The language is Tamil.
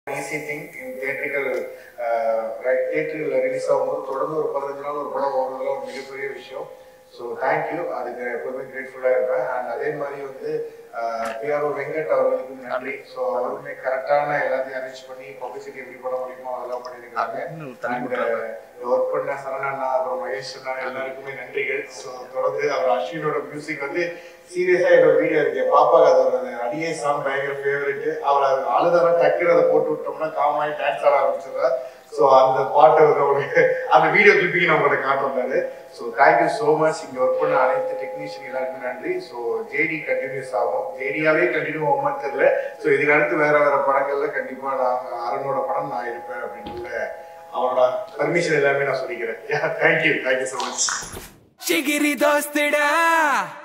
ஈஸி திங் இன் தியேட்டர்கள் தியேட்டரில் ரிலீஸ் ஆகும்போது தொடர்ந்து ஒரு பதினஞ்சு நாள் ஒரு படம் ஓடுறதுல ஒரு மிகப்பெரிய விஷயம் ஸோ தேங்க்யூ அதுக்கு எப்பவுமே கிரேட்ஃபுல்லாக இருப்பேன் அண்ட் அதே மாதிரி வந்து பிஆர்ஓ வெங்கட் அவர்களுக்கு நன்றி ஸோ அவருமே கரெக்டான எல்லாத்தையும் அரேஞ்ச் பண்ணி பப்ளிசிட்டி எப்படி பண்ண முடியுமோ அதெல்லாம் பண்ணியிருக்காங்க அண்ட் ஒர்க் பண்ண சரணண்ணா அப்புறம் மகேஷ் அண்ணா எல்லாருக்குமே நன்றிகள் ஸோ தொடர்ந்து அவர் அஸ்வினோட மியூசிக் வந்து சீரியஸா என்னோட வீடியோ இருக்கு பாப்பாக்கு அது ஒரு அடியே சாங் பயங்கர ஃபேவரட் அவளை அது அழுதாலும் டக்குனு அதை போட்டு விட்டோம்னா காமாயி டான்ஸ் ஆட ஆரம்பிச்சிடுறா ஸோ அந்த பாட்டை வந்து அவங்களுக்கு அந்த வீடியோ கிளிப்பிங் நான் உங்களுக்கு காட்டுறாரு ஸோ தேங்க்யூ ஸோ மச் இங்கே ஒர்க் பண்ண அனைத்து டெக்னீஷியன் எல்லாருக்குமே நன்றி ஸோ ஜேடி கண்டினியூஸ் ஆகும் ஜேடியாவே கண்டினியூ ஆகுமான்னு தெரியல ஸோ இதுக்கு அடுத்து வேற வேற படங்கள்ல கண்டிப்பா நான் அருணோட படம் நான் இருப்பேன் அப்படின்ற அவரோட பர்மிஷன் எல்லாமே நான் சொல்லிக்கிறேன் தேங்க்யூ தேங்க்யூ ஸோ மச் ಚಿಗಿರಿ ದೋಸ್ತಿಡ